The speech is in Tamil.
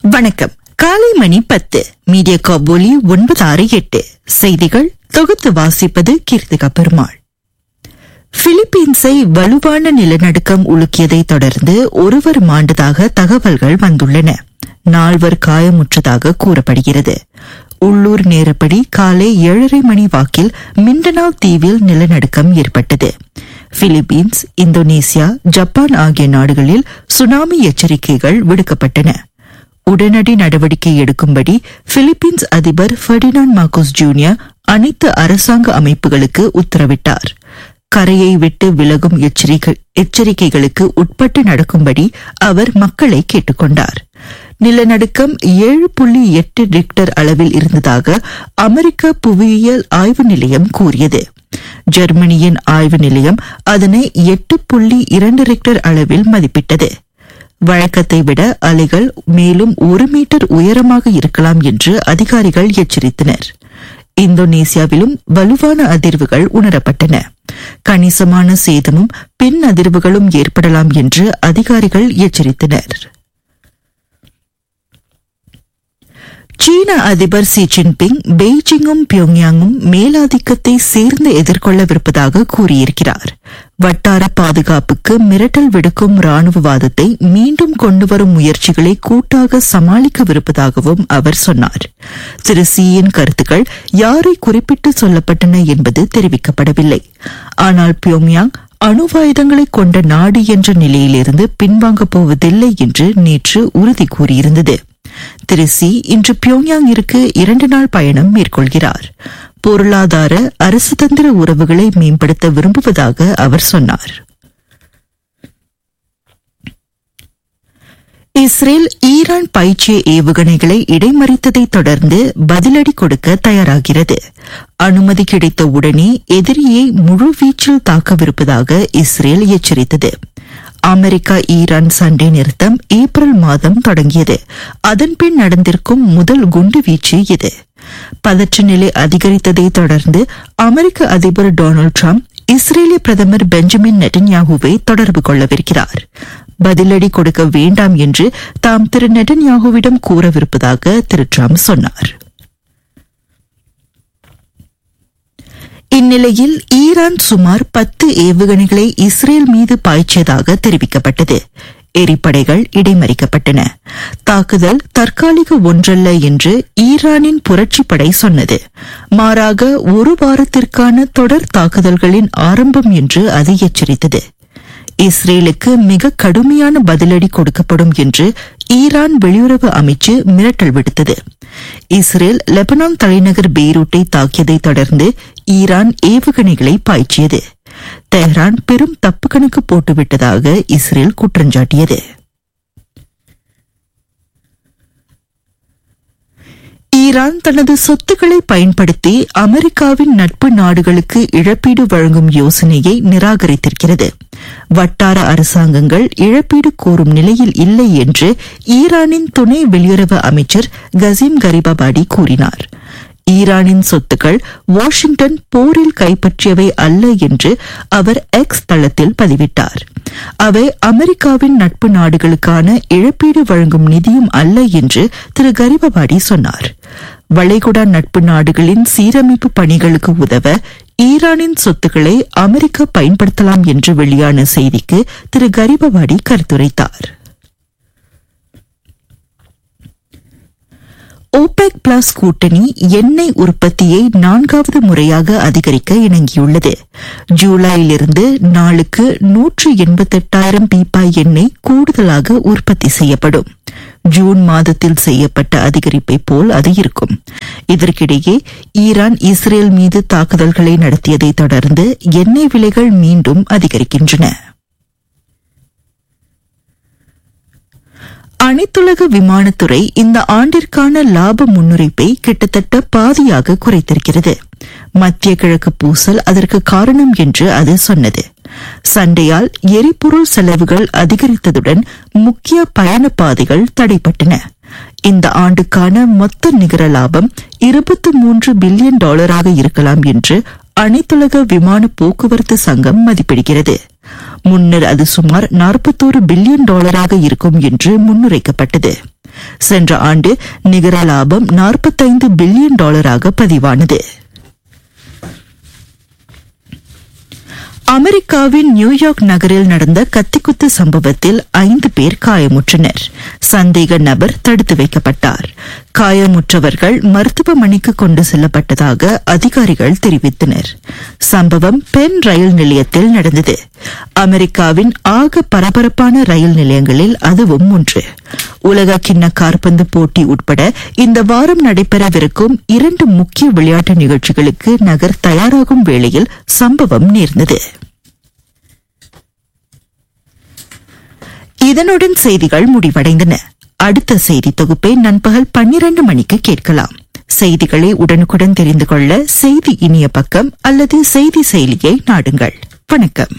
வணக்கம் காலை மணி பத்து மீடியா காபோலி ஒன்பது ஆறு எட்டு செய்திகள் தொகுத்து வாசிப்பது கீர்த்திகா பெருமாள் பிலிப்பீன்ஸை வலுவான நிலநடுக்கம் உலுக்கியதை தொடர்ந்து ஒருவர் மாண்டதாக தகவல்கள் வந்துள்ளன நால்வர் காயமுற்றதாக கூறப்படுகிறது உள்ளூர் நேரப்படி காலை ஏழரை மணி வாக்கில் மிண்டனாவ் தீவில் நிலநடுக்கம் ஏற்பட்டது பிலிப்பீன்ஸ் இந்தோனேசியா ஜப்பான் ஆகிய நாடுகளில் சுனாமி எச்சரிக்கைகள் விடுக்கப்பட்டன உடனடி நடவடிக்கை எடுக்கும்படி பிலிப்பீன்ஸ் அதிபர் ஃபெர்டினாண்ட் மார்கோஸ் ஜூனியர் அனைத்து அரசாங்க அமைப்புகளுக்கு உத்தரவிட்டார் கரையை விட்டு விலகும் எச்சரிக்கை- எச்சரிக்கைகளுக்கு உட்பட்டு நடக்கும்படி அவர் மக்களை கேட்டுக்கொண்டார் நிலநடுக்கம் ஏழு புள்ளி எட்டு ரிக்டர் அளவில் இருந்ததாக அமெரிக்க புவியியல் ஆய்வு நிலையம் கூறியது ஜெர்மனியின் ஆய்வு நிலையம் அதனை எட்டு புள்ளி இரண்டு ரிக்டர் அளவில் மதிப்பிட்டது வழக்கத்தை விட அலைகள் மேலும் ஒரு மீட்டர் உயரமாக இருக்கலாம் என்று அதிகாரிகள் எச்சரித்தனர் இந்தோனேசியாவிலும் வலுவான அதிர்வுகள் உணரப்பட்டன கணிசமான சேதமும் பின் அதிர்வுகளும் ஏற்படலாம் என்று அதிகாரிகள் எச்சரித்தனர் சீன அதிபர் சி ஜின்பிங் பெய்ஜிங்கும் பியோங்யாங்கும் மேலாதிக்கத்தை சேர்ந்து எதிர்கொள்ளவிருப்பதாக கூறியிருக்கிறார் வட்டார பாதுகாப்புக்கு மிரட்டல் விடுக்கும் ராணுவவாதத்தை மீண்டும் கொண்டுவரும் முயற்சிகளை கூட்டாக சமாளிக்கவிருப்பதாகவும் அவர் சொன்னார் திரு சியின் கருத்துக்கள் யாரை குறிப்பிட்டு சொல்லப்பட்டன என்பது தெரிவிக்கப்படவில்லை ஆனால் பியோங்யாங் அணுவாயுதங்களை கொண்ட நாடு என்ற நிலையிலிருந்து பின்வாங்கப் போவதில்லை என்று நேற்று உறுதி கூறியிருந்தது திரு சி இன்று பியோங்யாங்கிற்கு இரண்டு நாள் பயணம் மேற்கொள்கிறார் பொருளாதார அரசுதந்திர உறவுகளை மேம்படுத்த விரும்புவதாக அவர் சொன்னார் இஸ்ரேல் ஈரான் பயிற்சிய ஏவுகணைகளை இடைமறித்ததை தொடர்ந்து பதிலடி கொடுக்க தயாராகிறது அனுமதி கிடைத்த உடனே எதிரியை முழுவீச்சில் தாக்கவிருப்பதாக இஸ்ரேல் எச்சரித்தது அமெரிக்கா ஈரான் சண்டை நிறுத்தம் ஏப்ரல் மாதம் தொடங்கியது அதன்பின் நடந்திருக்கும் முதல் குண்டு வீச்சு இது பதற்ற நிலை அதிகரித்ததை தொடர்ந்து அமெரிக்க அதிபர் டொனால்டு டிரம்ப் இஸ்ரேலிய பிரதமர் பெஞ்சமின் நெட்டன்யாகுவை தொடர்பு கொள்ளவிருக்கிறார் பதிலடி கொடுக்க வேண்டாம் என்று தாம் திரு நெட்டன்யாகுவிடம் கூறவிருப்பதாக திரு டிரம்ப் சொன்னார் இந்நிலையில் ஈரான் சுமார் பத்து ஏவுகணைகளை இஸ்ரேல் மீது பாய்ச்சியதாக தெரிவிக்கப்பட்டது எரிப்படைகள் இடைமறிக்கப்பட்டன தாக்குதல் தற்காலிக ஒன்றல்ல என்று ஈரானின் புரட்சிப்படை சொன்னது மாறாக ஒரு வாரத்திற்கான தொடர் தாக்குதல்களின் ஆரம்பம் என்று அது எச்சரித்தது இஸ்ரேலுக்கு மிக கடுமையான பதிலடி கொடுக்கப்படும் என்று ஈரான் வெளியுறவு அமைச்சு மிரட்டல் விடுத்தது இஸ்ரேல் லெபனான் தலைநகர் பெய்ரூட்டை தாக்கியதை தொடர்ந்து ஈரான் ஏவுகணைகளை பாய்ச்சியது தெஹ்ரான் பெரும் தப்பு கணக்கு போட்டுவிட்டதாக இஸ்ரேல் குற்றஞ்சாட்டியது ஈரான் தனது சொத்துக்களை பயன்படுத்தி அமெரிக்காவின் நட்பு நாடுகளுக்கு இழப்பீடு வழங்கும் யோசனையை நிராகரித்திருக்கிறது வட்டார அரசாங்கங்கள் இழப்பீடு கோரும் நிலையில் இல்லை என்று ஈரானின் துணை வெளியுறவு அமைச்சர் கசீம் கரிபாபாடி கூறினார் ஈரானின் சொத்துக்கள் வாஷிங்டன் போரில் கைப்பற்றியவை அல்ல என்று அவர் எக்ஸ் தளத்தில் பதிவிட்டார் அவை அமெரிக்காவின் நட்பு நாடுகளுக்கான இழப்பீடு வழங்கும் நிதியும் அல்ல என்று திரு கரிபபாடி சொன்னார் வளைகுடா நட்பு நாடுகளின் சீரமைப்பு பணிகளுக்கு உதவ ஈரானின் சொத்துக்களை அமெரிக்கா பயன்படுத்தலாம் என்று வெளியான செய்திக்கு திரு கரிபபாடி கருத்துரைத்தார் ஓபெக் பிளஸ் கூட்டணி எண்ணெய் உற்பத்தியை நான்காவது முறையாக அதிகரிக்க இணங்கியுள்ளது ஜூலையிலிருந்து நாளுக்கு நூற்று எண்பத்தெட்டாயிரம் பீப்பாய் எண்ணெய் கூடுதலாக உற்பத்தி செய்யப்படும் ஜூன் மாதத்தில் செய்யப்பட்ட அதிகரிப்பை போல் அது இருக்கும் இதற்கிடையே ஈரான் இஸ்ரேல் மீது தாக்குதல்களை நடத்தியதை தொடர்ந்து எண்ணெய் விலைகள் மீண்டும் அதிகரிக்கின்றன அனைத்துலக விமானத்துறை இந்த ஆண்டிற்கான லாப முன்னுரைப்பை கிட்டத்தட்ட பாதியாக குறைத்திருக்கிறது மத்திய கிழக்கு பூசல் அதற்கு காரணம் என்று அது சொன்னது சண்டையால் எரிபொருள் செலவுகள் அதிகரித்ததுடன் முக்கிய பயண பாதைகள் தடைப்பட்டன இந்த ஆண்டுக்கான மொத்த நிகர லாபம் இருபத்தி மூன்று பில்லியன் டாலராக இருக்கலாம் என்று அனைத்துலக விமான போக்குவரத்து சங்கம் மதிப்பிடுகிறது முன்னர் அது சுமார் நாற்பத்தோரு பில்லியன் டாலராக இருக்கும் என்று முன்னுரைக்கப்பட்டது சென்ற ஆண்டு நிகர லாபம் 45 பில்லியன் டாலராக பதிவானது அமெரிக்காவின் நியூயார்க் நகரில் நடந்த கத்திக்குத்து சம்பவத்தில் ஐந்து பேர் காயமுற்றனர் சந்தேக நபர் தடுத்து வைக்கப்பட்டார் காயமுற்றவர்கள் மருத்துவமனைக்கு கொண்டு செல்லப்பட்டதாக அதிகாரிகள் தெரிவித்தனர் சம்பவம் பென் ரயில் நிலையத்தில் நடந்தது அமெரிக்காவின் ஆக பரபரப்பான ரயில் நிலையங்களில் அதுவும் ஒன்று உலக கிண்ண காற்பந்து போட்டி உட்பட இந்த வாரம் நடைபெறவிருக்கும் இரண்டு முக்கிய விளையாட்டு நிகழ்ச்சிகளுக்கு நகர் தயாராகும் வேளையில் சம்பவம் நேர்ந்தது இதனுடன் செய்திகள் முடிவடைந்தன அடுத்த செய்தி தொகுப்பை நண்பகல் பன்னிரண்டு மணிக்கு கேட்கலாம் செய்திகளை உடனுக்குடன் தெரிந்து கொள்ள செய்தி இனிய பக்கம் அல்லது செய்தி செயலியை நாடுங்கள் வணக்கம்